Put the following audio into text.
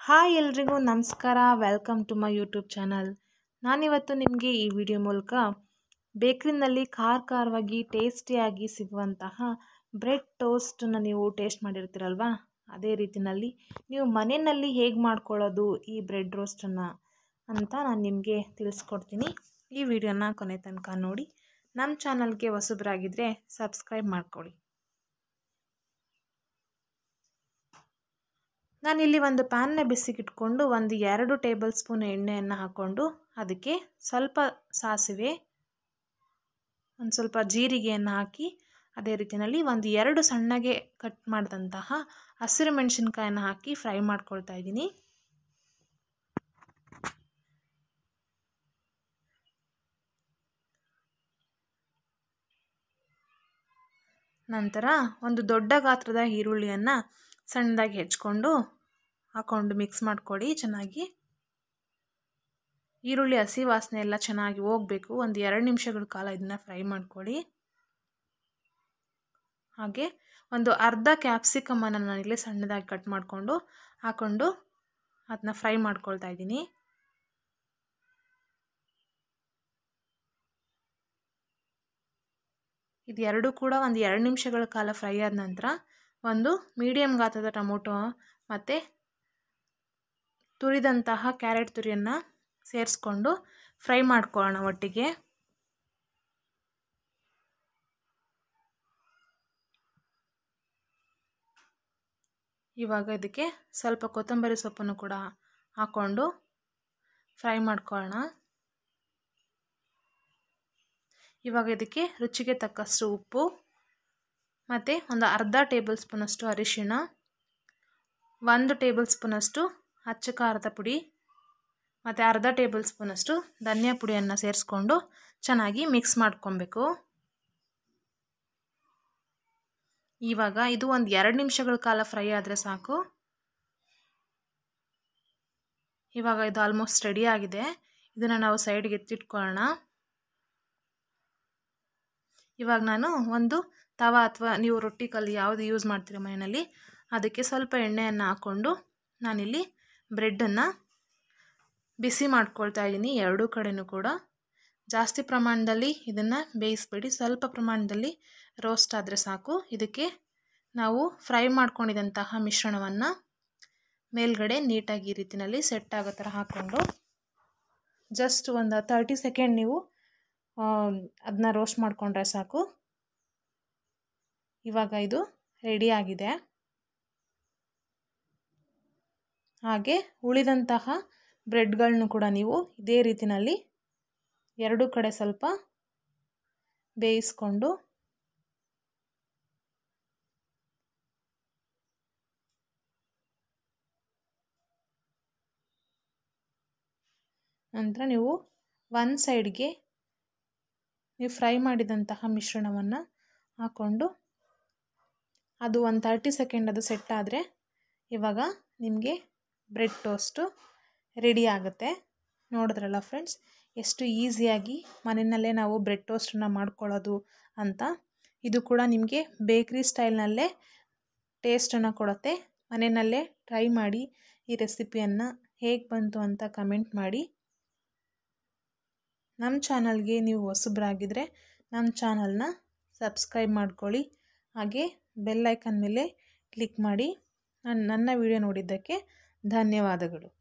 hi ಎಲ್ರಿಗೂ ನಮಸ್ಕಾರ welcome to my YouTube channel ನಾನಿವತ್ತು ನಿಮಗೆ ಈ ವಿಡಿಯೋ ಮೂಲಕ ಬೇಕ್ರಿನಲ್ಲಿ ಖಾರ ಖಾರವಾಗಿ ಟೇಸ್ಟಿಯಾಗಿ ಸಿಗುವಂತಹ ಬ್ರೆಡ್ ಟೋಸ್ಟನ್ನು ನೀವು ಟೇಸ್ಟ್ ಮಾಡಿರ್ತೀರಲ್ವಾ ಅದೇ ರೀತಿಯಲ್ಲಿ ನೀವು ಮನೆಯಲ್ಲಿ ಹೇಗೆ ಮಾಡ್ಕೊಳ್ಳೋದು ಈ ಬ್ರೆಡ್ ರೋಸ್ಟನ್ನು ಅಂತ ನಾನು ನಿಮಗೆ ತಿಳಿಸ್ಕೊಡ್ತೀನಿ ಈ ವಿಡಿಯೋನ ಕೊನೆ ತನಕ ನೋಡಿ ನಮ್ಮ ಚಾನಲ್ಗೆ ಹೊಸಬರಾಗಿದ್ದರೆ ಸಬ್ಸ್ಕ್ರೈಬ್ ಮಾಡ್ಕೊಳ್ಳಿ ನಾನಿಲ್ಲಿ ಒಂದು ಪ್ಯಾನ್ನ ಬಿಸಿಗಿಟ್ಕೊಂಡು ಒಂದು ಎರಡು ಟೇಬಲ್ ಸ್ಪೂನ್ ಎಣ್ಣೆಯನ್ನು ಹಾಕ್ಕೊಂಡು ಅದಕ್ಕೆ ಸ್ವಲ್ಪ ಸಾಸಿವೆ ಒಂದು ಸ್ವಲ್ಪ ಜೀರಿಗೆಯನ್ನು ಹಾಕಿ ಅದೇ ರೀತಿಯಲ್ಲಿ ಒಂದು ಎರಡು ಸಣ್ಣಗೆ ಕಟ್ ಮಾಡಿದಂತಹ ಹಸಿರು ಮೆಣಸಿನ್ಕಾಯನ್ನು ಹಾಕಿ ಫ್ರೈ ಮಾಡ್ಕೊಳ್ತಾ ಇದ್ದೀನಿ ನಂತರ ಒಂದು ದೊಡ್ಡ ಗಾತ್ರದ ಈರುಳ್ಳಿಯನ್ನು ಸಣ್ಣದಾಗಿ ಹೆಚ್ಕೊಂಡು ಹಾಕ್ಕೊಂಡು ಮಿಕ್ಸ್ ಮಾಡ್ಕೊಳ್ಳಿ ಚೆನ್ನಾಗಿ ಈರುಳ್ಳಿ ಹಸಿ ವಾಸನೆ ಎಲ್ಲ ಚೆನ್ನಾಗಿ ಹೋಗಬೇಕು ಒಂದು ಎರಡು ನಿಮಿಷಗಳ ಕಾಲ ಇದನ್ನು ಫ್ರೈ ಮಾಡ್ಕೊಳ್ಳಿ ಹಾಗೆ ಒಂದು ಅರ್ಧ ಕ್ಯಾಪ್ಸಿಕಮನ್ನು ನಾನಿಲ್ಲಿ ಸಣ್ಣದಾಗಿ ಕಟ್ ಮಾಡಿಕೊಂಡು ಹಾಕ್ಕೊಂಡು ಅದನ್ನ ಫ್ರೈ ಮಾಡ್ಕೊಳ್ತಾ ಇದ್ದೀನಿ ಇದು ಎರಡೂ ಕೂಡ ಒಂದು ಎರಡು ನಿಮಿಷಗಳ ಕಾಲ ಫ್ರೈ ಆದ ನಂತರ ಒಂದು ಮೀಡಿಯಮ್ ಗಾತ್ರದ ಟೊಮೊಟೊ ಮತ್ತು ತುರಿದಂತಹ ಕ್ಯಾರೆಟ್ ತುರಿಯನ್ನು ಸೇರಿಸ್ಕೊಂಡು ಫ್ರೈ ಮಾಡ್ಕೊಳ್ಳೋಣ ಒಟ್ಟಿಗೆ ಇವಾಗ ಇದಕ್ಕೆ ಸ್ವಲ್ಪ ಕೊತ್ತಂಬರಿ ಸೊಪ್ಪನ್ನು ಕೂಡ ಹಾಕ್ಕೊಂಡು ಫ್ರೈ ಮಾಡ್ಕೊಳ್ಳೋಣ ಇವಾಗ ಇದಕ್ಕೆ ರುಚಿಗೆ ತಕ್ಕಷ್ಟು ಉಪ್ಪು ಮತ್ತು ಒಂದು ಅರ್ಧ ಟೇಬಲ್ ಸ್ಪೂನಷ್ಟು ಅರಿಶಿಣ ಒಂದು ಟೇಬಲ್ ಸ್ಪೂನಷ್ಟು ಅಚ್ಚ ಖಾರದ ಪುಡಿ ಮತ್ತು ಅರ್ಧ ಟೇಬಲ್ ಸ್ಪೂನಷ್ಟು ಧನಿಯಾ ಪುಡಿಯನ್ನು ಸೇರಿಸ್ಕೊಂಡು ಚೆನ್ನಾಗಿ ಮಿಕ್ಸ್ ಮಾಡ್ಕೊಬೇಕು ಇವಾಗ ಇದು ಒಂದು ಎರಡು ನಿಮಿಷಗಳ ಕಾಲ ಫ್ರೈ ಆದರೆ ಸಾಕು ಇವಾಗ ಇದು ಆಲ್ಮೋಸ್ಟ್ ರೆಡಿ ಆಗಿದೆ ಇದನ್ನು ನಾವು ಸೈಡ್ಗೆ ಎತ್ತಿಟ್ಕೊಳ್ಳೋಣ ಇವಾಗ ನಾನು ಒಂದು ತವಾ ಅಥವಾ ನೀವು ರೊಟ್ಟಿ ಕಲ್ಲು ಯಾವುದು ಯೂಸ್ ಮಾಡ್ತೀರ ಮನೆಯಲ್ಲಿ ಅದಕ್ಕೆ ಸ್ವಲ್ಪ ಎಣ್ಣೆಯನ್ನು ಹಾಕ್ಕೊಂಡು ನಾನಿಲ್ಲಿ ಬ್ರೆಡ್ಡನ್ನು ಬಿಸಿ ಮಾಡ್ಕೊಳ್ತಾ ಇದ್ದೀನಿ ಎರಡೂ ಕಡೆಯೂ ಕೂಡ ಜಾಸ್ತಿ ಪ್ರಮಾಣದಲ್ಲಿ ಇದನ್ನು ಬೇಯಿಸ್ಬೇಡಿ ಸ್ವಲ್ಪ ಪ್ರಮಾಣದಲ್ಲಿ ರೋಸ್ಟ್ ಆದರೆ ಸಾಕು ಇದಕ್ಕೆ ನಾವು ಫ್ರೈ ಮಾಡ್ಕೊಂಡಿದ್ದಂತಹ ಮಿಶ್ರಣವನ್ನು ಮೇಲ್ಗಡೆ ನೀಟಾಗಿ ಈ ರೀತಿಯಲ್ಲಿ ಸೆಟ್ ಆಗೋ ಥರ ಹಾಕ್ಕೊಂಡು ಜಸ್ಟ್ ಒಂದು ತರ್ಟಿ ಸೆಕೆಂಡ್ ನೀವು ಅದನ್ನ ರೋಸ್ಟ್ ಮಾಡಿಕೊಂಡ್ರೆ ಸಾಕು ಇವಾಗ ಇದು ರೆಡಿ ಆಗಿದೆ ಹಾಗೆ ಉಳಿದಂತಹ ಬ್ರೆಡ್ಗಳನ್ನೂ ಕೂಡ ನೀವು ಇದೇ ರೀತಿಯಲ್ಲಿ ಎರಡೂ ಕಡೆ ಸ್ವಲ್ಪ ಬೇಯಿಸ್ಕೊಂಡು ನಂತರ ನೀವು ಒನ್ ಸೈಡ್ಗೆ ನೀವು ಫ್ರೈ ಮಾಡಿದಂತಹ ಮಿಶ್ರಣವನ್ನು ಹಾಕ್ಕೊಂಡು ಅದು ಒಂದು ತರ್ಟಿ ಸೆಕೆಂಡ್ ಅದು ಸೆಟ್ ಆದರೆ ಇವಾಗ ನಿಮಗೆ ಬ್ರೆಡ್ ಟೋಸ್ಟು ರೆಡಿ ಆಗುತ್ತೆ ನೋಡಿದ್ರಲ್ಲ ಫ್ರೆಂಡ್ಸ್ ಎಷ್ಟು ಈಸಿಯಾಗಿ ಮನೆಯಲ್ಲೇ ನಾವು ಬ್ರೆಡ್ ಟೋಸ್ಟನ್ನು ಮಾಡ್ಕೊಳ್ಳೋದು ಅಂತ ಇದು ಕೂಡ ನಿಮಗೆ ಬೇಕ್ರಿ ಸ್ಟೈಲ್ನಲ್ಲೇ ಟೇಸ್ಟನ್ನು ಕೊಡುತ್ತೆ ಮನೆಯಲ್ಲೇ ಟ್ರೈ ಮಾಡಿ ಈ ರೆಸಿಪಿಯನ್ನು ಹೇಗೆ ಬಂತು ಅಂತ ಕಮೆಂಟ್ ಮಾಡಿ ನಮ್ಮ ಚಾನಲ್ಗೆ ನೀವು ಹೊಸಬ್ರಾಗಿದ್ದರೆ ನಮ್ಮ ಚಾನಲ್ನ ಸಬ್ಸ್ಕ್ರೈಬ್ ಮಾಡ್ಕೊಳ್ಳಿ ಹಾಗೆ ಬೆಲ್ ಐಕನ್ ಮೇಲೆ ಕ್ಲಿಕ್ ಮಾಡಿ ನನ್ನ ನನ್ನ ವಿಡಿಯೋ ನೋಡಿದ್ದಕ್ಕೆ ಧನ್ಯವಾದಗಳು